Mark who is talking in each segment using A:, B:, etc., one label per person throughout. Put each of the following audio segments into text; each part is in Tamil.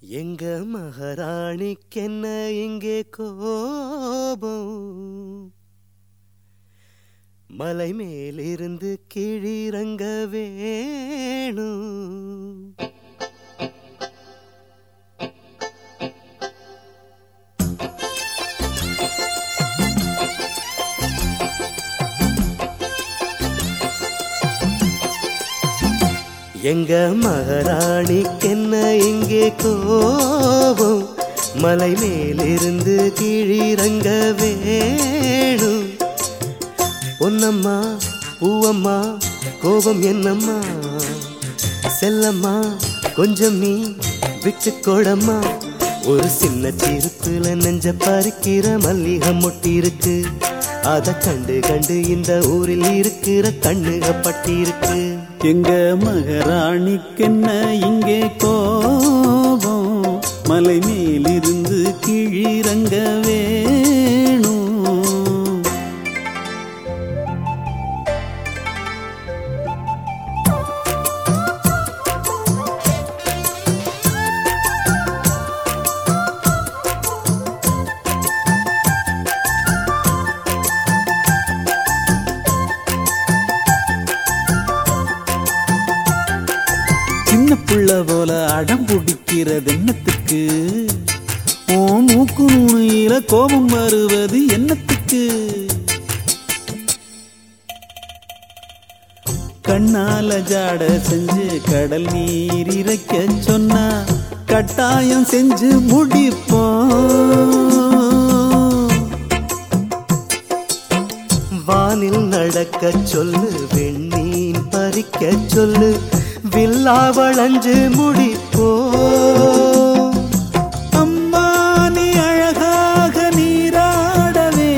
A: எங்க மகாராணிக்கென்ன இங்கே கோபம் மலை மேலிருந்து கீழிறங்க வேணும் எங்க மகாராணிக்கென்ன இங்கே கோபம் மலை மேலிருந்து கீழிறங்க வேணும் பொன்னம்மா பூவம்மா கோபம் என்னம்மா செல்லம்மா கொஞ்சம் நீ விட்டு கொடம்மா ஒரு சின்ன சிரிப்புல நெஞ்ச பறிக்கிற மல்லிகை மொட்டி இருக்கு அத கண்டு கண்டு இந்த ஊரில் இருக்கிற கண்ணுக பட்டி இருக்கு
B: எங்க மகாராணிக்கென்ன இங்கே கோபம் மலை மேலிருந்து கீழிறங்க வேணும் சின்ன புள்ள போல அடம் பிடிக்கிறது என்னத்துக்கு ஓ மூக்கு நுனியில கோபம் வருவது என்னத்துக்கு கண்ணால ஜாட செஞ்சு கடல் நீர் இறைக்க சொன்னா கட்டாயம் செஞ்சு முடிப்போம்
A: வானில் நடக்க சொல்லு வெண்ணீன் பறிக்க சொல்லு வில்லா வளைஞ்சு முடிப்போ
B: அம்மா நீ அழகாக நீராடவே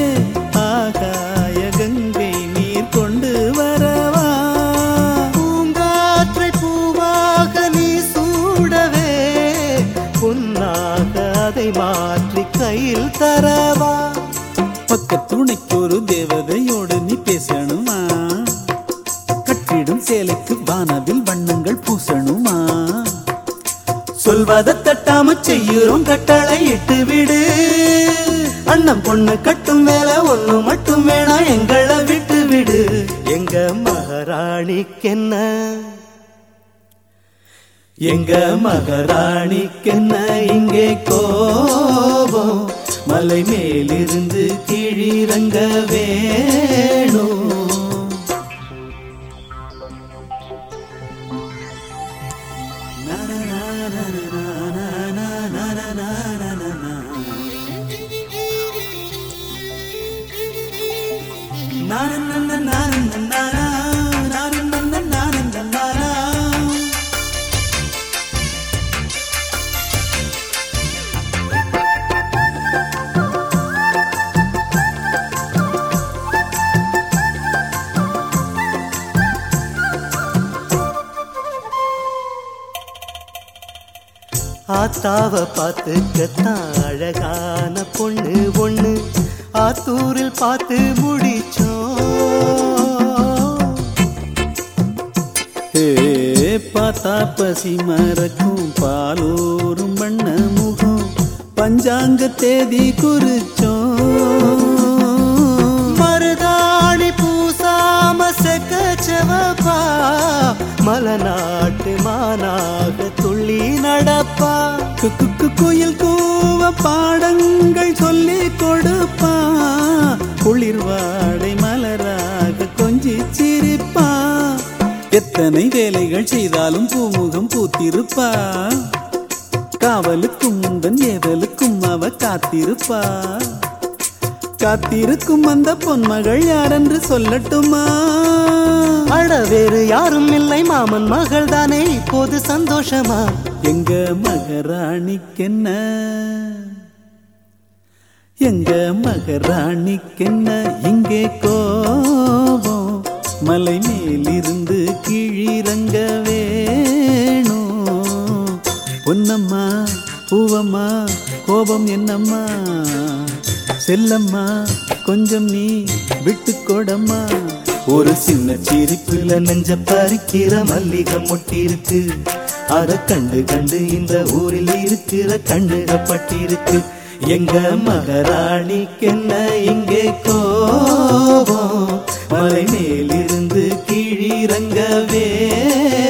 B: ஆகாய கங்கை நீர் கொண்டு வரவா
A: பூங்காற்றை பூவாக நீ சூடவே பொன்னாக அதை மாற்றி கையில் தரவா
B: பக்க துணைக்கு ஒரு தேவதையோடு நீ பேசணுமா கட்டிடும் சேலைக்கு வானவில் வண்ணங்கள் பூசணுமா
A: சொல்வதை தட்டாம செய்யுறோம் கட்டளை இட்டு விடு அண்ணன் பொண்ணு கட்டும் மேல ஒண்ணு மட்டும் வேணா எங்களை விட்டு விடு எங்க மகாராணிக்கென்ன எங்க மகாராணிக்கென்ன இங்கே கோபம் மலை மேலிருந்து கீழிறங்க வேணும் ஆத்தாவ பார்த்துக்கத்தான் அழகான பொண்ணு ஒண்ணு ஆத்தூரில் பார்த்து முடிச்சோம்
B: ஏ பார்த்தா பசி மறக்கும் பாலூரும் வண்ண முகம் பஞ்சாங்க தேதி குறிச்சோம்
A: மருதாணி பூசாம செக்கச்சவப்பா மலநாட்டு மானாக துள்ளி நடப்பா
B: கு- கு- கு- குயில் கூவ பாடங்கள் சொல்லி கொடுப்பா குளிர்வாடை மலராக கொஞ்சி சிரிப்பா எத்தனை வேலைகள் செய்தாலும் பூமுகம் பூத்திருப்பா காவலுக்கும் முந்தன் ஏவலுக்கும் அவ காத்திருப்பா காத்திருக்கும் அந்த பொன்மகள் யாரென்று சொல்லட்டுமா
A: அட வேறு யாரும் இல்லை மாமன் மகள் தானே இப்போது சந்தோஷமா
B: எங்க மகராணிக்கென்ன எங்க மகராணிக்கென்ன இங்கே கோபம் மலை மேலிருந்து கீழிறங்க வேணும் பொன்னம்மா பூவம்மா கோபம் என்னம்மா செல்லம்மா கொஞ்சம் நீ விட்டு கொடம்மா
A: ஒரு சின்ன சிரிப்புல நெஞ்ச பறிக்கிற மல்லிகை மொட்டிருக்கு அத கண்டு கண்டு இந்த ஊரில் இருக்கிற கண்ணுகப்பட்டிருக்கு எங்க மகாராணிக்கென்ன இங்கே கோபம் மலை மேலிருந்து கீழிறங்க வேகம்